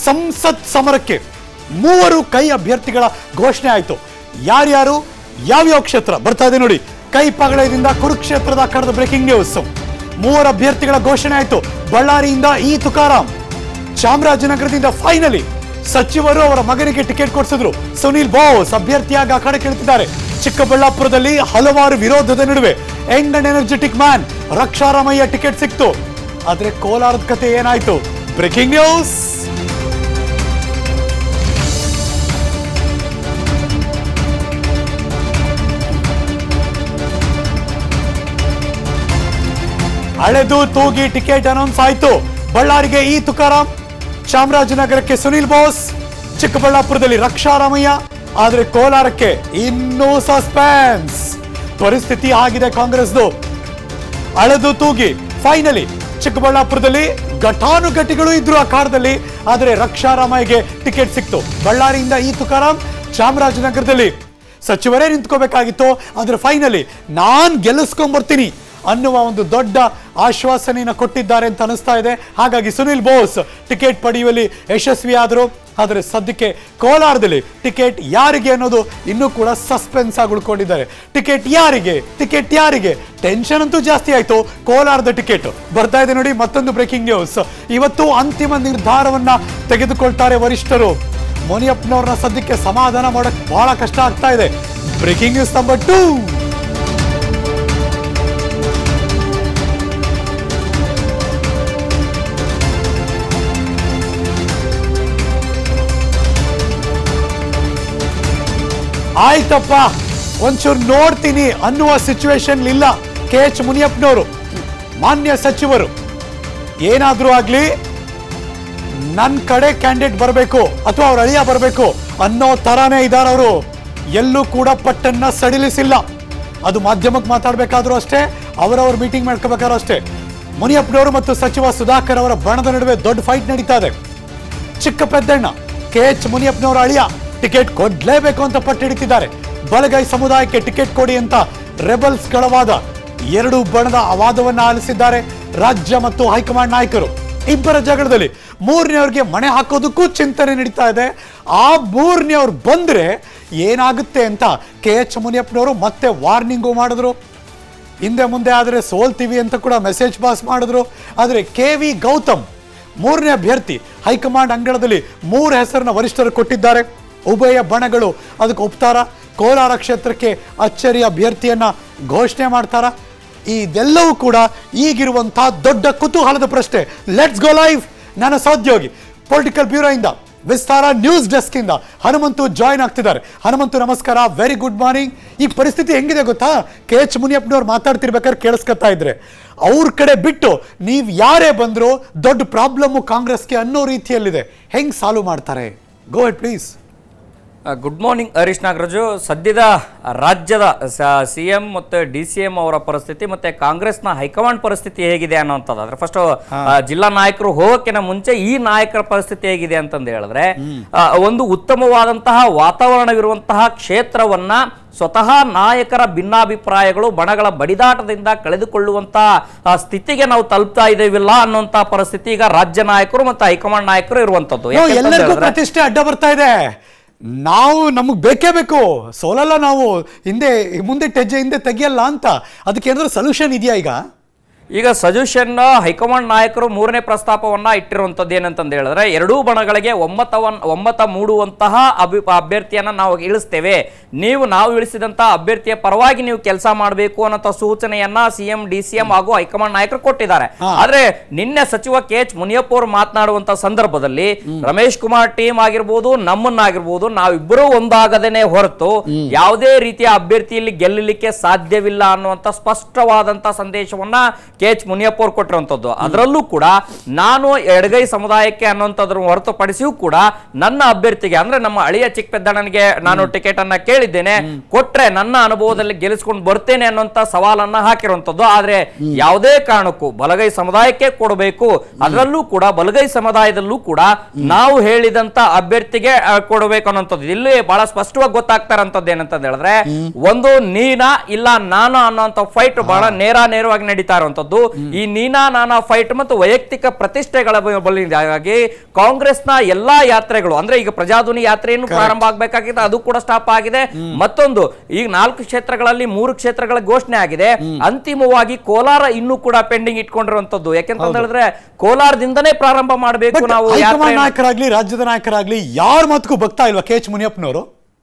ಸಂಸತ್ ಸಮರಕ್ಕೆ ಮೂವರು ಕೈ ಅಭ್ಯರ್ಥಿಗಳ ಘೋಷಣೆ ಆಯಿತು ಯಾರ್ಯಾರು ಯಾವ್ಯಾವ ಕ್ಷೇತ್ರ ಬರ್ತಾ ಇದೆ ನೋಡಿ ಕೈ ಪಗಳದಿಂದ ಕುರುಕ್ಷೇತ್ರದ ಕಡದ ಬ್ರೇಕಿಂಗ್ ನ್ಯೂಸ್ ಮೂವರು ಅಭ್ಯರ್ಥಿಗಳ ಘೋಷಣೆ ಆಯಿತು ಬಳ್ಳಾರಿಯಿಂದ ಇ ತುಕಾರಾಂ ಚಾಮರಾಜನಗರದಿಂದ ಫೈನಲಿ ಸಚಿವರು ಅವರ ಮಗನಿಗೆ ಟಿಕೆಟ್ ಕೊಡಿಸಿದ್ರು ಸುನೀಲ್ ಬೋಸ್ ಅಭ್ಯರ್ಥಿಯಾಗಿ ಆ ಕಡೆ ಕೇಳ್ತಿದ್ದಾರೆ ಚಿಕ್ಕಬಳ್ಳಾಪುರದಲ್ಲಿ ಹಲವಾರು ವಿರೋಧದ ನಡುವೆ young and energetic man Raksha Ramaiah ticket ಸಿಕ್ತು ಆದ್ರೆ ಕೋಲಾರದ ಕತೆ ಏನಾಯ್ತು ಬ್ರೇಕಿಂಗ್ ನ್ಯೂಸ್ ಅಳೆದು ತೂಗಿ ಟಿಕೆಟ್ ಅನೌನ್ಸ್ ಆಯ್ತು ಬಳ್ಳಾರಿಗೆ ಇ ತುಕಾರಾಂ ಚಾಮರಾಜನಗರಕ್ಕೆ ಸುನೀಲ್ ಬೋಸ್ ಚಿಕ್ಕಬಳ್ಳಾಪುರದಲ್ಲಿ ರಕ್ಷಾರಾಮಯ್ಯ ಆದ್ರೆ ಕೋಲಾರಕ್ಕೆ ಇನ್ನೂ ಸಸ್ಪೆನ್ಸ್ ಪರಿಸ್ಥಿತಿ ಆಗಿದೆ ಕಾಂಗ್ರೆಸ್ದು ಅಳೆದು ತೂಗಿ ಫೈನಲಿ ಚಿಕ್ಕಬಳ್ಳಾಪುರದಲ್ಲಿ ಘಟಾನುಘಟಿಗಳು ಇದ್ರು ಆ ಕಾರ್ದಲ್ಲಿ ಆದರೆ ರಕ್ಷಾರಾಮಯ್ಯಗೆ ಟಿಕೆಟ್ ಸಿಕ್ತು ಬಳ್ಳಾರಿಯಿಂದ ಈ ತುಕಾರಾಂ ಚಾಮರಾಜನಗರದಲ್ಲಿ ಸಚಿವರೇ ನಿಂತ್ಕೋಬೇಕಾಗಿತ್ತು ಆದ್ರೆ ಫೈನಲಿ ನಾನ್ ಗೆಲ್ಲಿಸ್ಕೊಂಡ್ಬರ್ತೀನಿ ಅನ್ನುವ ಒಂದು ದೊಡ್ಡ ಆಶ್ವಾಸನೆಯನ್ನು ಕೊಟ್ಟಿದ್ದಾರೆ ಅಂತ ಅನಿಸ್ತಾ ಇದೆ ಹಾಗಾಗಿ ಸುನಿಲ್ ಬೋಸ್ ಟಿಕೆಟ್ ಪಡೆಯುವಲ್ಲಿ ಯಶಸ್ವಿ ಆದರು ಆದರೆ ಸದ್ಯಕ್ಕೆ ಕೋಲಾರದಲ್ಲಿ ಟಿಕೆಟ್ ಯಾರಿಗೆ ಅನ್ನೋದು ಇನ್ನೂ ಕೂಡ ಸಸ್ಪೆನ್ಸ್ ಆಗಿ ಉಳ್ಕೊಂಡಿದ್ದಾರೆ ಟಿಕೆಟ್ ಯಾರಿಗೆ ಟಿಕೆಟ್ ಯಾರಿಗೆ ಟೆನ್ಷನ್ ಅಂತೂ ಜಾಸ್ತಿ ಆಯ್ತು ಕೋಲಾರದ ಟಿಕೆಟ್ ಬರ್ತಾ ಇದೆ ನೋಡಿ ಮತ್ತೊಂದು ಬ್ರೇಕಿಂಗ್ ನ್ಯೂಸ್ ಇವತ್ತು ಅಂತಿಮ ನಿರ್ಧಾರವನ್ನ ತೆಗೆದುಕೊಳ್ತಾರೆ ವರಿಷ್ಠರು ಮುನಿಯಪ್ಪನವ್ರನ್ನ ಸದ್ಯಕ್ಕೆ ಸಮಾಧಾನ ಮಾಡಕ್ ಬಹಳ ಕಷ್ಟ ಆಗ್ತಾ ಇದೆ ಬ್ರೇಕಿಂಗ್ ನ್ಯೂಸ್ ನಂಬರ್ ಟೂ ಆಯ್ತಪ್ಪ ಒಂಚೂರು ನೋಡ್ತೀನಿ ಅನ್ನುವ ಸಿಚುವೇಶನ್ ಇಲ್ಲ ಕೆ ಎಚ್ ಮುನಿಯಪ್ಪನವರು ಮಾನ್ಯ ಸಚಿವರು ಏನಾದ್ರೂ ಆಗ್ಲಿ ನನ್ನ ಕಡೆ ಕ್ಯಾಂಡಿಡೇಟ್ ಬರಬೇಕು ಅಥವಾ ಅವ್ರ ಅಳಿಯ ಬರಬೇಕು ಅನ್ನೋ ತರಾನೇ ಇದ್ದಾರೆ ಅವರು ಎಲ್ಲೂ ಕೂಡ ಪಟ್ಟನ್ನ ಸಡಿಲಿಸಿಲ್ಲ ಅದು ಮಾಧ್ಯಮಕ್ಕೆ ಮಾತಾಡಬೇಕಾದ್ರೂ ಅಷ್ಟೇ ಅವರವ್ರ ಮೀಟಿಂಗ್ ಮಾಡ್ಕೋಬೇಕಾದ್ರೂ ಅಷ್ಟೇ ಮುನಿಯಪ್ಪನವರು ಮತ್ತು ಸಚಿವ ಸುಧಾಕರ್ ಅವರ ಬಣದ ನಡುವೆ ದೊಡ್ಡ ಫೈಟ್ ನಡೀತಾ ಇದೆ ಚಿಕ್ಕ ಪೆದ್ದಣ್ಣ ಕೆ ಎಚ್ ಮುನಿಯಪ್ಪನವರ ಅಳಿಯ ಟಿಕೆಟ್ ಕೊಡ್ಲೇಬೇಕು ಅಂತ ಪಟ್ಟು ಹಿಡಿತಿದ್ದಾರೆ ಬಲಗೈ ಸಮುದಾಯಕ್ಕೆ ಟಿಕೆಟ್ ಕೊಡಿ ಅಂತ ರೆಬಲ್ಸ್ ಗಳವಾದ ಎರಡು ಬಣದ ವಾದವನ್ನ ಆಲಿಸಿದ್ದಾರೆ ರಾಜ್ಯ ಮತ್ತು ಹೈಕಮಾಂಡ್ ನಾಯಕರು ಇಬ್ಬರ ಜಗಳದಲ್ಲಿ ಮೂರನೇವ್ರಿಗೆ ಮಣೆ ಹಾಕೋದಕ್ಕೂ ಚಿಂತನೆ ನಡೀತಾ ಇದೆ ಆ ಮೂರನೇವ್ರು ಬಂದ್ರೆ ಏನಾಗುತ್ತೆ ಅಂತ ಕೆ ಎಚ್ ಮುನಿಯಪ್ಪನವರು ಮತ್ತೆ ವಾರ್ನಿಂಗು ಮಾಡಿದ್ರು ಹಿಂದೆ ಮುಂದೆ ಆದರೆ ಸೋಲ್ತೀವಿ ಅಂತ ಕೂಡ ಮೆಸೇಜ್ ಪಾಸ್ ಮಾಡಿದ್ರು ಆದರೆ ಕೆ ವಿ ಗೌತಮ್ ಮೂರನೇ ಅಭ್ಯರ್ಥಿ ಹೈಕಮಾಂಡ್ ಅಂಗಳದಲ್ಲಿ ಮೂರು ಹೆಸರನ್ನ ವರಿಷ್ಠರು ಕೊಟ್ಟಿದ್ದಾರೆ ಉಭಯ ಬಣಗಳು ಅದಕ್ಕೆ ಒಪ್ತಾರ ಕೋಲಾರ ಕ್ಷೇತ್ರಕ್ಕೆ ಅಚ್ಚರಿ ಅಭ್ಯರ್ಥಿಯನ್ನ ಘೋಷಣೆ ಮಾಡ್ತಾರ ಇದೆಲ್ಲವೂ ಕೂಡ ಈಗಿರುವಂತಹ ದೊಡ್ಡ ಕುತೂಹಲದ ಪ್ರಶ್ನೆ ಲೆಟ್ಸ್ ಗೋ ಲೈವ್ ನನ್ನ ಸಹೋದ್ಯೋಗಿ ಪೊಲಿಟಿಕಲ್ ಬ್ಯೂರೋ ಇಂದ ವಿಸ್ತಾರ ನ್ಯೂಸ್ ಡೆಸ್ಕ್ ಇಂದ ಹನುಮಂತು ಜಾಯ್ನ್ ಆಗ್ತಿದ್ದಾರೆ ಹನುಮಂತು ನಮಸ್ಕಾರ ವೆರಿ ಗುಡ್ ಮಾರ್ನಿಂಗ್ ಈ ಪರಿಸ್ಥಿತಿ ಹೆಂಗಿದೆ ಗೊತ್ತಾ ಕೆ ಎಚ್ ಮುನಿಯಪ್ಪನವ್ರು ಮಾತಾಡ್ತಿರ್ಬೇಕಾದ್ರೆ ಕೇಳಿಸ್ಕೊತಾ ಇದ್ರೆ ಅವ್ರ ಕಡೆ ಬಿಟ್ಟು ನೀವು ಯಾರೇ ಬಂದ್ರು ದೊಡ್ಡ ಪ್ರಾಬ್ಲಮ್ಮು ಕಾಂಗ್ರೆಸ್ಗೆ ಅನ್ನೋ ರೀತಿಯಲ್ಲಿದೆ ಹೆಂಗ್ ಸಾಲ್ವ್ ಮಾಡ್ತಾರೆ go ahead please good morning Harish Nagaraju ಸದ್ಯದ ರಾಜ್ಯದ ಸಿ ಎಂ ಮತ್ತು ಡಿ ಸಿ ಎಂ ಅವರ ಪರಿಸ್ಥಿತಿ ಮತ್ತೆ ಕಾಂಗ್ರೆಸ್ನ ಹೈಕಮಾಂಡ್ ಪರಿಸ್ಥಿತಿ ಹೇಗಿದೆ ಅನ್ನೋಂಥದ್ದಾದ್ರೆ ಫಸ್ಟ್ ಜಿಲ್ಲಾ ನಾಯಕರು ಹೋಗೋಕ್ಕಿಂತ ಮುಂಚೆ ಈ ನಾಯಕರ ಪರಿಸ್ಥಿತಿ ಹೇಗಿದೆ ಅಂತಂದು ಹೇಳಿದ್ರೆ ಆ, ಒಂದು ಉತ್ತಮವಾದಂತಹ ವಾತಾವರಣವಿರುವಂತಹ ಕ್ಷೇತ್ರವನ್ನ ಸ್ವತಃ ನಾಯಕರ ಭಿನ್ನಾಭಿಪ್ರಾಯಗಳು ಬಣಗಳ ಬಡಿದಾಟದಿಂದ ಕಳೆದುಕೊಳ್ಳುವಂತಹ ಆ, ಸ್ಥಿತಿಗೆ ನಾವು ತಲುಪ್ತಾ ಇದ್ದೇವಿಲ್ಲ ಅನ್ನುವಂತಹ ಪರಿಸ್ಥಿತಿ ಈಗ ರಾಜ್ಯ ನಾಯಕರು ಮತ್ತು ಹೈಕಮಾಂಡ್ ನಾಯಕರು ಇರುವಂತದ್ದು ನೋ, ಯಾಕೆಂತಂದ್ ಎಲ್ಲರಿಗೂ ಹೇಳಿದ್ರೆ- ಪ್ರತಿಷ್ಠೆ ಅಡ್ಡ ಬರ್ತಾ ಇದೆ ನಾವು ನಮಗ್ ಬೇಕೇ ಬೇಕು ಸೋಲಲ್ಲ ನಾವು ಹಿಂದೆ ಮುಂದೆ ಹೆಜ್ಜೆ ಹಿಂದೆ ತೆಗಿಯಲ್ಲ ಅಂತ ಅದಕ್ಕೆ ಏನಾದ್ರು ಸೊಲ್ಯೂಷನ್ ಇದೆಯಾ ಈಗ ಈಗ ಸಜೆಷನ್ ಹೈಕಮಾಂಡ್ ನಾಯಕರು ಮೂರನೇ ಪ್ರಸ್ತಾಪವನ್ನ ಇಟ್ಟಿರುವಂತದ್ದು ಏನಂತಂದು ಹೇಳಿದ್ರೆ ಎರಡೂ ಬಣಗಳಿಗೆ ಒಮ್ಮತವನ್ ಒಮ್ಮತ ಮೂಡುವಂತಹ ಅಭಿ ಅಭ್ಯರ್ಥಿಯನ್ನ ನಾವು ಇಳಿಸ್ತೇವೆ ನೀವು ನಾವು ಇಳಿಸಿದಂತಹ ಅಭ್ಯರ್ಥಿಯ ಪರವಾಗಿ ನೀವು ಕೆಲಸ ಮಾಡಬೇಕು ಅನ್ನೋ ಸೂಚನೆಯನ್ನ ಸಿಎಂ ಡಿ ಸಿ ಎಂ ಹಾಗೂ ಹೈಕಮಾಂಡ್ ನಾಯಕರು ಕೊಟ್ಟಿದ್ದಾರೆ ಆದ್ರೆ ನಿನ್ನೆ ಸಚಿವ ಕೆ ಎಚ್ ಮುನಿಯಪ್ಪ ಅವರು ಮಾತನಾಡುವಂತ ಸಂದರ್ಭದಲ್ಲಿ ರಮೇಶ್ ಕುಮಾರ್ ಟೀಮ್ ಆಗಿರ್ಬೋದು ನಮ್ಮನ್ನಾಗಿರ್ಬೋದು ನಾವಿಬ್ಬರೂ ಒಂದಾಗದೇನೆ ಹೊರತು ಯಾವುದೇ ರೀತಿಯ ಅಭ್ಯರ್ಥಿಯಲ್ಲಿ ಗೆಲ್ಲಲಿಕ್ಕೆ ಸಾಧ್ಯವಿಲ್ಲ ಅನ್ನುವಂತ ಸ್ಪಷ್ಟವಾದಂತ ಸಂದೇಶವನ್ನ ಕೆ ಎಚ್ ಮುನಿಯಪ್ಪ ಅವರು ಕೊಟ್ಟಿರುವಂತದ್ದು ಅದರಲ್ಲೂ ಕೂಡ ನಾನು ಎಡಗೈ ಸಮುದಾಯಕ್ಕೆ ಅನ್ನುವಂಥದ್ರ ಹೊರತುಪಡಿಸಿಯೂ ಕೂಡ ನನ್ನ ಅಭ್ಯರ್ಥಿಗೆ ಅಂದ್ರೆ ನಮ್ಮ ಅಳಿಯ ಚಿಕ್ಕಪೆದ್ದಣ್ಣನಿಗೆ ನಾನು ಟಿಕೆಟ್ ಅನ್ನ ಕೇಳಿದ್ದೇನೆ ಕೊಟ್ರೆ ನನ್ನ ಅನುಭವದಲ್ಲಿ ಗೆಲ್ಲಿಸ್ಕೊಂಡು ಬರ್ತೇನೆ ಅನ್ನುವಂತ ಸವಾಲನ್ನ ಹಾಕಿರುವಂತದ್ದು ಆದ್ರೆ ಯಾವುದೇ ಕಾರಣಕ್ಕೂ ಬಲಗೈ ಸಮುದಾಯಕ್ಕೆ ಕೊಡಬೇಕು ಅದರಲ್ಲೂ ಕೂಡ ಬಲಗೈ ಸಮುದಾಯದಲ್ಲೂ ಕೂಡ ನಾವು ಹೇಳಿದಂತ ಅಭ್ಯರ್ಥಿಗೆ ಆ, ಕೊಡಬೇಕು ಅನ್ನೋಂಥದ್ದು ಇಲ್ಲಿ ಬಹಳ ಸ್ಪಷ್ಟವಾಗಿ ಗೊತ್ತಾಗ್ತಾ ಇರೋಂಥದ್ದು ಏನಂತ ಹೇಳಿದ್ರೆ ಒಂದು ನೀನಾ ಇಲ್ಲ ನಾನು ಅನ್ನೋಂಥ ಫೈಟ್ ಬಹಳ ನೇರ ನೇರವಾಗಿ ನಡೀತಾ ಇರುವಂತದ್ದು ಆಗಿರುವಂತದ್ದು ಈ ನೀನಾ ನಾನಾ ಫೈಟ್ ಮತ್ತು ವೈಯಕ್ತಿಕ ಪ್ರತಿಷ್ಠೆಗಳ ಬ- ಬಲಿಯಾಗಿ ಕಾಂಗ್ರೆಸ್ನ ಎಲ್ಲಾ ಯಾತ್ರೆಗಳು ಅಂದ್ರೆ ಈಗ ಪ್ರಜಾಧ್ವನಿ ಯಾತ್ರೆಯನ್ನು ಪ್ರಾರಂಭ ಆಗ್ಬೇಕಾಗಿದೆ ಅದು ಕೂಡ ಸ್ಟಾಪ್ ಆಗಿದೆ ಮತ್ತೊಂದು ಈಗ ನಾಲ್ಕು ಕ್ಷೇತ್ರಗಳಲ್ಲಿ ಮೂರು ಕ್ಷೇತ್ರಗಳ ಘೋಷಣೆ ಆಗಿದೆ ಅಂತಿಮವಾಗಿ ಕೋಲಾರ ಇನ್ನೂ ಕೂಡ ಪೆಂಡಿಂಗ್ ಇಟ್ಕೊಂಡಿರುವಂತದ್ದು ಯಾಕೆಂತ ಹೇಳಿದ್ರೆ ಕೋಲಾರದಿಂದನೇ ಪ್ರಾರಂಭ ಮಾಡಬೇಕು ಬಟ್ ನಾವು ಹೈಕಮಾಂಡ್ ಯಾತ್ರೆ ನಾಯಕರಾಗ್ಲಿ ರಾಜ್ಯದ ನಾಯಕರಾಗ್ಲಿ ಯಾರ ಮಾತಕ್ಕೂ ಬಗ್ತಾ ಇಲ್ವಾ ಕೆ ಎಚ್ ಮುನಿಯಪ್ಪನವರು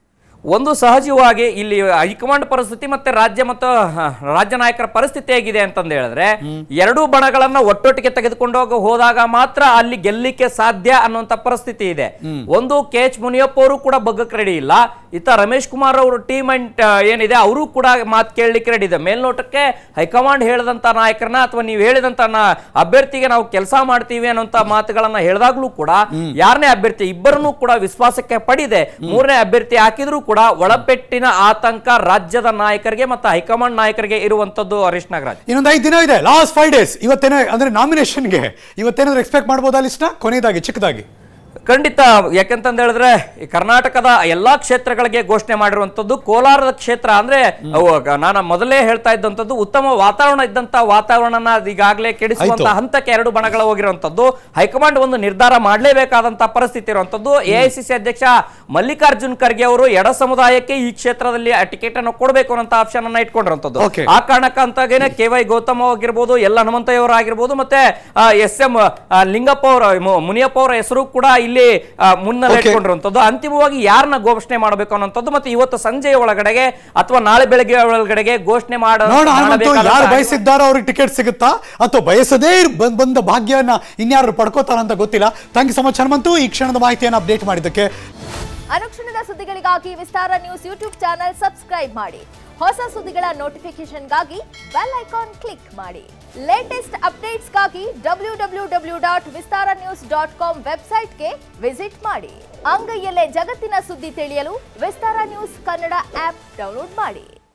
ಒಂದು ಸಹಜವಾಗಿ ಇಲ್ಲಿ ಹೈಕಮಾಂಡ್ ಪರಿಸ್ಥಿತಿ ಮತ್ತೆ ರಾಜ್ಯ ಮತ್ತು ಹ, ರಾಜ್ಯ ನಾಯಕರ ಪರಿಸ್ಥಿತಿ ಹೇಗಿದೆ ಅಂತಂದು ಹೇಳಿದ್ರೆ ಎರಡೂ ಬಣಗಳನ್ನ ಒಟ್ಟೊಟ್ಟಿಗೆ ತೆಗೆದುಕೊಂಡು ಹೋಗ ಹೋದಾಗ ಮಾತ್ರ ಅಲ್ಲಿ ಗೆಲ್ಲಿಕ್ಕೆ ಸಾಧ್ಯ ಅನ್ನುವಂತ ಪರಿಸ್ಥಿತಿ ಇದೆ ಒಂದು ಕೆ ಎಚ್ ಮುನಿಯಪ್ಪ ಅವರು ಕೂಡ ಬಗ್ಗಕ್ಕೆ ರೆಡಿ ಇಲ್ಲ ಇತ್ತ ರಮೇಶ್ ಕುಮಾರ್ ಅವರು ಟೀಮ್ ಅಂಡ್ ಏನಿದೆ ಅವರು ಕೂಡ ಮಾತು ಕೇಳಲಿಕ್ಕೆ ರೆಡಿ ಇದೆ ಮೇಲ್ನೋಟಕ್ಕೆ ಹೈಕಮಾಂಡ್ ಹೇಳಿದಂತ ನಾಯಕರನ್ನ ಅಥವಾ ನೀವು ಹೇಳಿದಂತ ನಾ- ಅಭ್ಯರ್ಥಿಗೆ ನಾವು ಕೆಲಸ ಮಾಡ್ತೀವಿ ಅನ್ನೋಂತ ಮಾತುಗಳನ್ನ ಹೇಳಿದಾಗ್ಲೂ ಕೂಡ ಯಾರನೇ ಅಭ್ಯರ್ಥಿ ಇಬ್ಬರನ್ನೂ ಕೂಡ ವಿಶ್ವಾಸಕ್ಕೆ ಪಡಿದೆ ಮೂರನೇ ಅಭ್ಯರ್ಥಿ ಹಾಕಿದ್ರು ಕೂಡ ಒಳಪೆಟ್ಟಿನ ಆತಂಕ ರಾಜ್ಯದ ನಾಯಕರಿಗೆ ಮತ್ತು ಹೈಕಮಾಂಡ್ ನಾಯಕರಿಗೆ ಇರುವಂತದ್ದು ಹರೀಶ್ ನಾಗರಾಜ್ ಇನ್ನೊಂದು ಐದು ದಿನ ಇದೆ ಲಾಸ್ಟ್ ಫೈವ್ ಡೇಸ್ ಇವತ್ತೇನೋ ಅಂದ್ರೆ ನಾಮಿನೇಷನ್ಗೆ ಇವತ್ತೇನಾದ್ರು ಎಕ್ಸ್ಪೆಕ್ಟ್ ಮಾಡ್ಬೋದಾ ಲಿಸ್ಟ್ನ ಕೊನೆಯದಾಗಿ ಚಿಕ್ಕದಾಗಿ ಖಂಡಿತ ಯಾಕೆಂತಂದ ಹೇಳಿದ್ರೆ ಈ ಕರ್ನಾಟಕದ ಎಲ್ಲಾ ಕ್ಷೇತ್ರಗಳಿಗೆ ಘೋಷಣೆ ಮಾಡಿರುವಂತದ್ದು ಕೋಲಾರದ ಕ್ಷೇತ್ರ ಅಂದ್ರೆ ಅವು ಗ- ನಾನು ಮೊದಲೇ ಹೇಳ್ತಾ ಇದ್ದಂತದ್ದು ಉತ್ತಮ ವಾತಾವರಣ ಇದ್ದಂತ ವಾತಾವರಣನ ಈಗಾಗಲೇ ಕೆಡಿಸುವಂತ ಆಯ್ತು. ಹಂತಕ್ಕೆ ಎರಡು ಬಣಗಳು ಹೋಗಿರುವಂತದ್ದು ಹೈಕಮಾಂಡ್ ಒಂದು ನಿರ್ಧಾರ ಮಾಡಲೇಬೇಕಾದಂತ ಪರಿಸ್ಥಿತಿ ಇರುವಂತದ್ದು ಎಐಸಿಸಿ ಅಧ್ಯಕ್ಷ ಮಲ್ಲಿಕಾರ್ಜುನ್ ಖರ್ಗೆ ಅವರು ಎಡ ಸಮುದಾಯಕ್ಕೆ ಈ ಕ್ಷೇತ್ರದಲ್ಲಿ ಟಿಕೆಟ್ ಅನ್ನು ಕೊಡಬೇಕು ಅನ್ನೋ ಆಪ್ಷನ್ ಅನ್ನ ಇಟ್ಕೊಂಡಿರುವಂತದ್ದು Okay. ಆ ಕಾರಣಕ್ಕಂತಾಗೇನೆ ಕೆ ವೈ ಗೌತಮ್ ಆಗಿರ್ಬೋದು ಎಲ್ ಹನುಮಂತಯ್ಯವರು ಆಗಿರ್ಬೋದು ಮತ್ತೆ ಎಸ್ ಎಂ ಲಿಂಗಪ್ಪ ಅವರ ಮು- ಮುನಿಯಪ್ಪ ಅವರ ಹೆಸರು ಕೂಡ ಇಲ್ಲಿ ಆ, ಮುನ್ನೆಲೆ Okay. ಇಟ್ಕೊಂಡಿರುವಂತದ್ದು ಅಂತಿಮವಾಗಿ ಯಾರನ್ನ ಘೋಷಣೆ ಮಾಡಬೇಕು ಅನ್ನೋಂಥದ್ದು ಮತ್ತೆ ಇವತ್ತು ಸಂಜೆಯ ಒಳಗಡೆಗೆ ಅಥವಾ ನಾಳೆ ಬೆಳಗ್ಗೆ ಒಳಗಡೆಗೆ ಘೋಷಣೆ ಮಾಡ ನೋಡ ಹನುಮಂತು ಮಾಡಬೇಕಾದಂತ ಯಾರು ಬಯಸಿದ್ದಾರೋ ಅವ್ರಿಗೆ ಟಿಕೆಟ್ ಸಿಗುತ್ತಾ ಅಥವಾ ಬಯಸದೇ ಇರ್- ಬಂದ್- ಬಂದ ಭಾಗ್ಯವನ್ನ ಇನ್ಯಾರು ಪಡ್ಕೋತಾರ ಅಂತ ಗೊತ್ತಿಲ್ಲ thank you so much Hanumanthu ಈ ಕ್ಷಣದ ಮಾಹಿತಿಯನ್ನು ಅಪ್ಡೇಟ್ ಮಾಡಿದ್ದಕ್ಕೆ ಅನುಕ್ಷಣದ ಸುದ್ದಿಗಳಿಗಾಗಿ Vistara news YouTube channel subscribe ಮಾಡಿ ಹೊಸ ಸುದ್ದಿಗಳ ನೋಟಿಫಿಕೇಶನ್ಗಾಗಿ ಬೆಲ್ ಐಕಾನ್ ಕ್ಲಿಕ್ ಮಾಡಿ ಲೇಟೆಸ್ಟ್ ಅಪ್ಡೇಟ್ಸ್ಗಾಗಿ W W W dot Vistara news dot com ವೆಬ್ಸೈಟ್ಗೆ ವಿಸಿಟ್ ಮಾಡಿ ಅಂಗೈಯಲ್ಲೇ ಜಗತ್ತಿನ ಸುದ್ದಿ ತಿಳಿಯಲು Vistara news Kannada app download ಮಾಡಿ